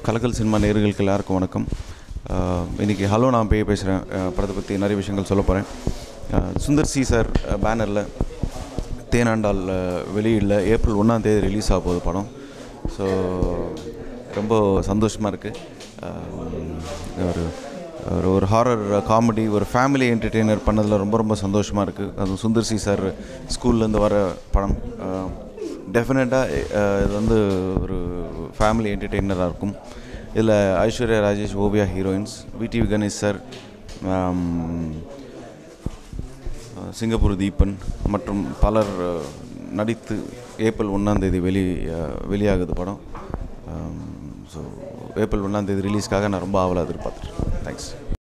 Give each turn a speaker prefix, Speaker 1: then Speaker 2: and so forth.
Speaker 1: கலக்கல் சினிமா நேர்களுக்கு எல்லாருக்கும் வணக்கம் அஹ், இன்னைக்கு ஹலோ நான் பேய் பேசுகிறேன் படத்தை பற்றி நிறைய விஷயங்கள் சொல்ல போகிறேன் சுந்தர் சி சார் பேனரில் தேனாண்டால் வெளியிடல ஏப்ரல் ஒன்றாம் தேதி ரிலீஸ் ஆக போகுது படம் ஸோ ரொம்ப சந்தோஷமாக இருக்குது ஒரு ஒரு ஒரு ஹாரர் காமெடி ஒரு ஃபேமிலி என்டர்டெய்னர் பண்ணதில் ரொம்ப ரொம்ப சந்தோஷமாக இருக்குது அது சுந்தர் சி சார் ஸ்கூல்லேருந்து வர படம் டெஃபினட்டாக இது வந்து ஒரு ஃபேமிலி என்டர்டெய்னராக இருக்கும் இதில் Aishwarya Rajesh Oviya heroines VTV Ganesh sir Singapore Deepan மற்றும் பலர் அஹ், நடித்து ஏப்ரல் ஒன்றாம் தேதி வெளி அஹ், வெளியாகுது படம் ஸோ ஏப்ரல் ஒன்றாம் தேதி ரிலீஸ்க்காக நான் ரொம்ப ஆவலாக எதிர்பார்த்துட்ருக்கேன் தேங்க்ஸ்